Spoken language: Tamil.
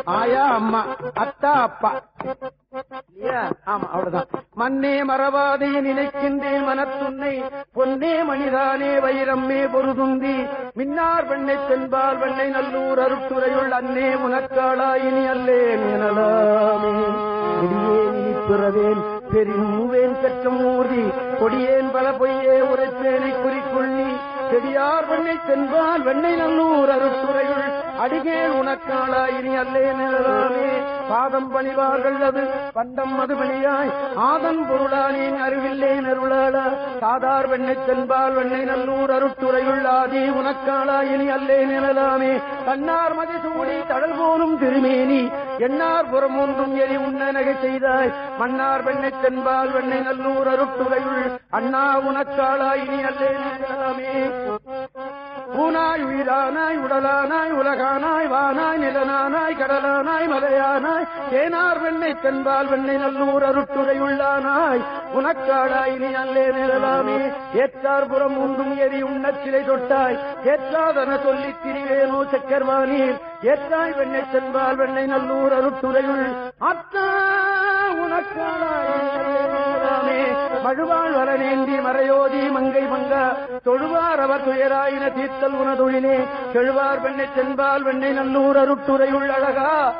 ஆயா அம்மா அத்தா அப்பா இல்லையா? ஆமா அவ்வளவுதான் மண்ணே மறவாதே நினைக்கின்றேன் மனத்துன்னை பொன்னே மணிதானே வைரம்மே பொருதுந்தி மின்னார் வெண்ணை தென்பால் வெண்ணை நல்லூர் அருட்டுரையுள் அன்னே உனக்காளாயினி அல்லேன் எனலாமே கொடியேன் இனி பிறவேன் பெருவேன் பெற்றம் ஊர்தி கொடியேன் பல பொய்யே உரைப்பேனை குறிக்கொள்ளி செடியார் வெண்ணை தென்பால் வெண்ணை நல்லூர் அருட்டுரையுள் அடிகேன் உனக்காளா இனி அல்லே நிழலாமே பாதம் பணிவார்கள் அது பண்டம் மதுபணியாய் ஆதன் பொருளானேன் அறிவில்லேன் அருளாளா சாதார் வெண்ணை தென்பால் வெண்ணை நல்லூர் அருட்டுரையுள் ஆதி உனக்காளா இனி அல்லே நிழலாமே கண்ணார் மதி சூடி தடல் போலும் திருமேனி எண்ணார் புறம் ஒன்றும் எரி உண்ண நகை செய்தாய் மன்னார் வெண்ணை தென்பால் வெண்ணை நல்லூர் அருட்டுரையுள் அண்ணா உனக்காளா இனி அல்லே நிழலாமே ஊனாய் உயிரானாய் உடலானாய் உலகானாய் வானாய் நிலனானாய் கடலானாய் மலையானாய் தேனார் வெண்ணை தென்பால் வெண்ணை நல்லூர் அருட்டுரை உள்ளானாய் உனக்காடாய் நீ அல்லே நிழலாமே ஏற்றார் புறம் ஒன்றும் எரி உண்ணச் சிலை தொட்டாய் ஏற்றாதன சொல்லித் திரிவேனோ சக்கர்வானீர் ஏற்றாய் வெண்ணை தென்பால் வெண்ணை நல்லூர் அருட்டுரையுள் அத்தா உனக்காடாய் நீ அல்லே நிழலாமே மழுவாள் வரநேந்தி மறையோதி மங்கை மங்கா தொழுவார் அவர் துயராயின தீர்த்தல் உனதொழிலே செழுவார் வெண்ணை சென்பால் வெண்ணை நல்லூர் அருட்டுரையுள் அழகா